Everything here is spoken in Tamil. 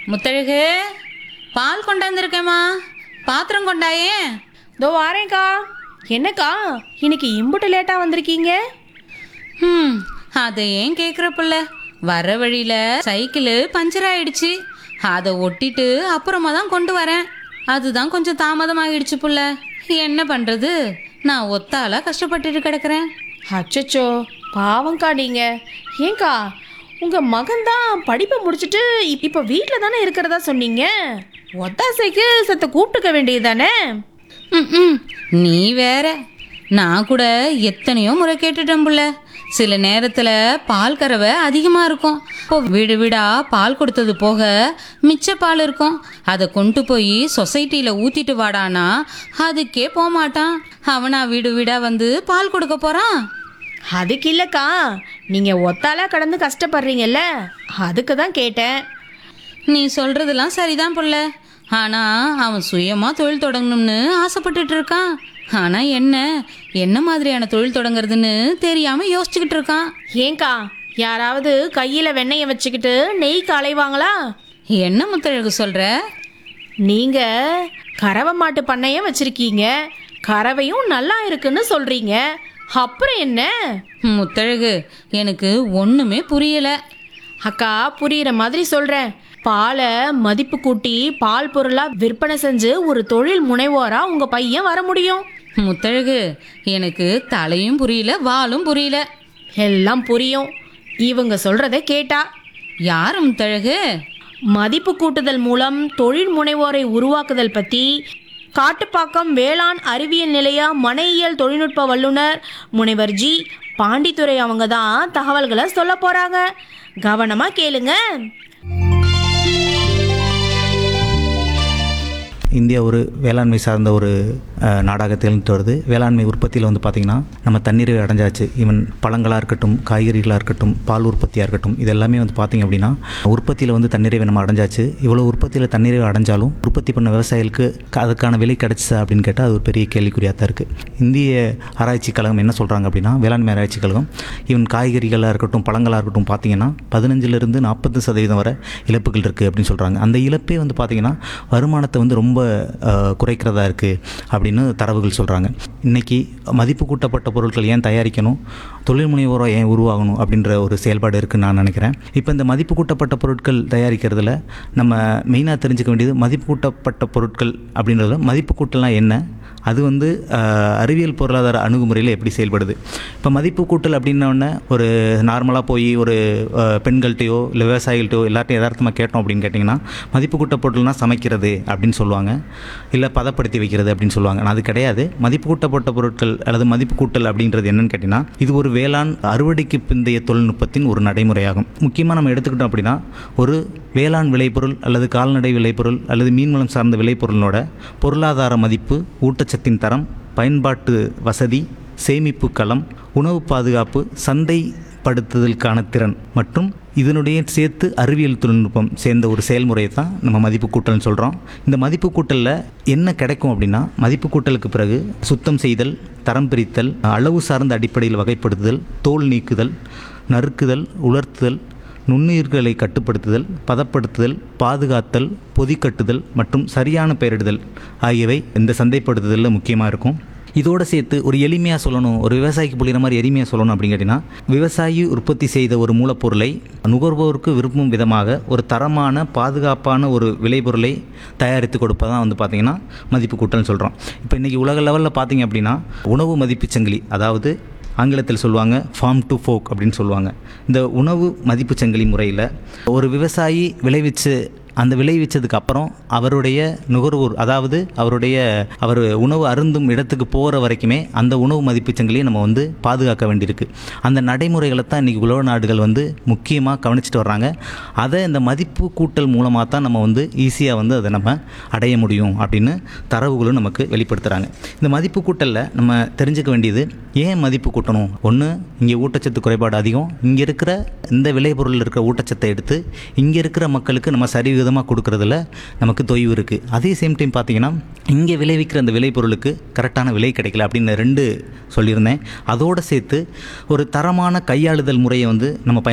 முத்தழகு பால் கொண்டாந்துருக்கேம்மா பாத்திரம் கொண்டாயே இதோ வாரேன்க்கா என்னக்கா இன்னைக்கு இம்புட்டு லேட்டாக வந்திருக்கீங்க ம் அதை ஏன் கேட்குற புள்ள வர வழியில் சைக்கிளு பஞ்சர் ஆயிடுச்சு அதை ஒட்டிட்டு அப்புறமா தான் கொண்டு வரேன் அதுதான் கொஞ்சம் தாமதமாகிடுச்சு புள்ள என்ன பண்ணுறது நான் ஒத்தால கஷ்டப்பட்டுட்டு கிடக்குறேன் அச்சச்சோ பாவம்க்கா நீங்கள் ஏன்க்கா உங்கள் மகன் தான் படிப்பை முடிச்சுட்டு இப்- இப்போ வீட்டில் தானே இருக்கிறதா சொன்னீங்க ஒத்தாசைக்கு சத்த கூப்பிட்டுக்க வேண்டியது தானே ம் நீ வேற நான் கூட எத்தனையோ முறை கேட்டுட்டேன் புள்ள சில நேரத்தில் பால் கறவை அதிகமாக இருக்கும் இப்போ வீடு வீடா பால் கொடுத்தது போக மிச்ச பால் இருக்கும் அதை கொண்டு போய் சொசைட்டியில் ஊற்றிட்டு வாடானா அதுக்கே போக மாட்டான் அவனா வீடு வீடா வந்து பால் கொடுக்க போகிறான் அதுக்கு இல்லைக்கா நீங்கள் ஒத்தால கடந்து கஷ்டப்படுறீங்கல்ல அதுக்கு தான் கேட்டேன் நீ சொல்கிறதெல்லாம் சரிதான் புள்ள ஆனால் அவன் சுயமாக தொழில் தொடங்கணும்னு ஆசைப்பட்டுட்டு இருக்கான் ஆனால் என்ன என்ன மாதிரியான தொழில் தொடங்குறதுன்னு தெரியாமல் யோசிச்சுக்கிட்டு இருக்கான் ஏன்க்கா யாராவது கையில் வெண்ணெயை வச்சுக்கிட்டு நெய்க்கு அலைவாங்களா என்ன முத்தழகு சொல்ற நீங்கள் கறவை மாட்டு பண்ணைய வச்சிருக்கீங்க கறவையும் நல்லா இருக்குன்னு சொல்கிறீங்க அப்புறம் என்ன முத்தழகு எனக்கு ஒண்ணுமே புரியல அக்கா புரியுற மாதிரி சொல்கிறேன் பாலை மதிப்பு கூட்டி பால் பொருளாக விற்பனை செஞ்சு ஒரு தொழில் முனைவோராக உங்கள் பையன் வர முடியும் முத்தழகு எனக்கு தலையும் புரியல வாலும் புரியல எல்லாம் புரியும் இவங்க சொல்கிறத கேட்டா யாரு முத்தழகு மதிப்பு கூட்டுதல் மூலம் தொழில் முனைவோரை உருவாக்குதல் பற்றி காட்டுப்பாக்கம் வேளாண் அறிவியல் நிலைய மனையியல் தொழில்நுட்ப வல்லுனர் முனைவர் ஜி பாண்டித்துரை அவங்க தான் தகவல்களை சொல்ல போகிறாங்க கவனமாக கேளுங்க இந்தியா ஒரு வேளாண்மை சார்ந்த ஒரு அஹ், நாடாக திகழ்ந்துட்டு வருது வேளாண்மை உற்பத்தியில் வந்து பார்த்திங்கன்னா நம்ம தண்ணீரை அடைஞ்சாச்சு ஈவன் பழங்களாக இருக்கட்டும் காய்கறிகளாக இருக்கட்டும் பால் உற்பத்தியாக இருக்கட்டும் இது எல்லாமே வந்து பார்த்திங்க அப்படின்னா உற்பத்தியில் வந்து தண்ணீரை நம்ம அடைஞ்சாச்சு இவ்வளோ உற்பத்தியில் தண்ணீரை அடைஞ்சாலும் உற்பத்தி பண்ண விவசாயிகளுக்கு க- அதுக்கான விலை கிடைச்சா அப்படின்னு கேட்டால் அது ஒரு பெரிய கேள்விக்குறியாக தான் இருக்குது இந்திய ஆராய்ச்சி கழகம் என்ன சொல்கிறாங்க அப்படின்னா வேளாண்மை ஆராய்ச்சி கழகம் ஈவன் காய்கறிகளாக இருக்கட்டும் பழங்களாக இருக்கட்டும் பார்த்தீங்கன்னா பதினஞ்சுலேருந்து நாற்பது சதவீதம் வரை இழப்புகள் இருக்குது அப்படின்னு சொல்கிறாங்க அந்த இழப்பே வந்து பார்த்திங்கன்னா வருமானத்தை வந்து ரொம்ப அஹ், குறைக்கிறதா இருக்குது அப்படின்னு தரவுகள் சொல்கிறாங்க இன்றைக்கி மதிப்பு கூட்டப்பட்ட பொருட்கள் ஏன் தயாரிக்கணும் தொழில் முனைவோராக ஏன் உருவாகணும் அப்படின்ற ஒரு செயல்பாடு இருக்குன்னு நான் நினைக்கிறேன் இப்போ இந்த மதிப்பு கூட்டப்பட்ட பொருட்கள் தயாரிக்கிறதுல நம்ம மெயினாக தெரிஞ்சுக்க வேண்டியது மதிப்பு கூட்டப்பட்ட பொருட்கள் அப்படின்றதுல மதிப்பு கூட்டல்னால் என்ன அது வந்து அஹ், அறிவியல் பொருளாதார அணுகுமுறையில் எப்படி செயல்படுது இப்போ மதிப்பு கூட்டல் அப்படின்னோடனே ஒரு நார்மலாக போய் ஒரு அஹ், பெண்கள்கிட்டயோ இல்லை விவசாயிகள்கிட்டயோ எல்லார்ட்டையும் யதார்த்தமாக கேட்டோம் அப்படின்னு கேட்டிங்கன்னா மதிப்பு கூட்ட பொருட்கள்னா சமைக்கிறது அப்படின்னு சொல்லுவாங்க இல்லை பதப்படுத்தி வைக்கிறது அப்படின்னு சொல்லுவாங்க ஆனா அது கிடையாது மதிப்பு கூட்டப்பட்ட பொருட்கள் அல்லது மதிப்பு கூட்டல் அப்படின்றது என்னன்னு கேட்டிங்கன்னா இது ஒரு வேளாண் அறுவடைக்கு பிந்தைய தொழில்நுட்பத்தின் ஒரு நடைமுறையாகும் முக்கியமாக நம்ம எடுத்துக்கிட்டோம் அப்படின்னா ஒரு வேளாண் விளைபொருள் அல்லது கால்நடை விளைபொருள் அல்லது மீன்வளம் சார்ந்த விளைபொருளோட பொருளாதார மதிப்பு ஊட்டச்சத்தின் தரம் பயன்பாட்டு வசதி சேமிப்பு களம் உணவு பாதுகாப்பு சந்தைப்படுத்துதலுக்கான திறன் மற்றும் இதனுடைய சேர்த்து அறிவியல் தொழில்நுட்பம் சேர்ந்த ஒரு செயல்முறையை தான் நம்ம மதிப்பு கூட்டல்னு சொல்கிறோம் இந்த மதிப்பு கூட்டலில் என்ன கிடைக்கும் அப்படின்னா மதிப்பு கூட்டலுக்கு பிறகு சுத்தம் செய்தல் தரம் பிரித்தல் அளவு சார்ந்த அடிப்படையில் வகைப்படுத்துதல் தோல் நீக்குதல் நறுக்குதல் உலர்த்துதல் நுண்ணுயிர்களை கட்டுப்படுத்துதல் பதப்படுத்துதல் பாதுகாத்தல் பொதிக்கட்டுதல் மற்றும் சரியான பெயரிடுதல் ஆகியவை இந்த சந்தைப்படுத்துதலில் முக்கியமாக இருக்கும் இதோடு சேர்த்து ஒரு எளிமையாக சொல்லணும் ஒரு விவசாயிக்கு புரியுற மாதிரி எளிமையாக சொல்லணும் அப்படின்னு கேட்டிங்கன்னா விவசாயி உற்பத்தி செய்த ஒரு மூலப்பொருளை நுகர்வோருக்கு விரும்பும் விதமாக ஒரு தரமான பாதுகாப்பான ஒரு விளைபொருளை தயாரித்து கொடுப்பதான் வந்து பார்த்திங்கன்னா மதிப்பு கூட்டல்னு சொல்கிறோம் இப்போ இன்றைக்கி உலக லெவலில் பார்த்தீங்க அப்படின்னா உணவு மதிப்புச் சங்கிலி அதாவது ஆங்கிலத்தில் சொல்லுவாங்க ஃபார்ம் டு ஃபோக் அப்படின்னு சொல்லுவாங்க இந்த உணவு மதிப்புச் சங்கிலி முறையில் ஒரு விவசாயி விளைவிச்சு அந்த விளைவிச்சதுக்கு அப்புறம் அவருடைய நுகர்வோர் அதாவது அவருடைய அவர் உணவு அருந்தும் இடத்துக்கு போகிற வரைக்குமே அந்த உணவு மதிப்புச் சங்கிலியை நம்ம வந்து பாதுகாக்க வேண்டியிருக்கு அந்த நடைமுறைகளை தான் இன்றைக்கி உலக நாடுகள் வந்து முக்கியமாக கவனிச்சிட்டு வர்றாங்க அதை இந்த மதிப்பு கூட்டல் மூலமாக தான் நம்ம வந்து ஈஸியாக வந்து அதை நம்ம அடைய முடியும் அப்படின்னு தரவுகளும் நமக்கு வெளிப்படுத்துகிறாங்க இந்த மதிப்பு கூட்டலில் நம்ம தெரிஞ்சுக்க வேண்டியது ஏன் மதிப்பு கூட்டணும் ஒன்று இங்கே ஊட்டச்சத்து குறைபாடு அதிகம் இங்கே இருக்கிற இந்த விளைபொருளில் இருக்கிற ஊட்டச்சத்தை எடுத்து இங்கே இருக்கிற மக்களுக்கு நம்ம சரிவிகிதமாக கொடுக்கறதுல நமக்கு தொய்வு இருக்குது அதே சேம் டைம் பார்த்தீங்கன்னா இங்கே விளைவிக்கிற அந்த விளைபொருளுக்கு கரெக்டான விலை கிடைக்கல அப்படின்னு ரெண்டு சொல்லியிருந்தேன் அதோடு சேர்த்து ஒரு தரமான கையாளுதல் முறையை வந்து நம்ம பயன்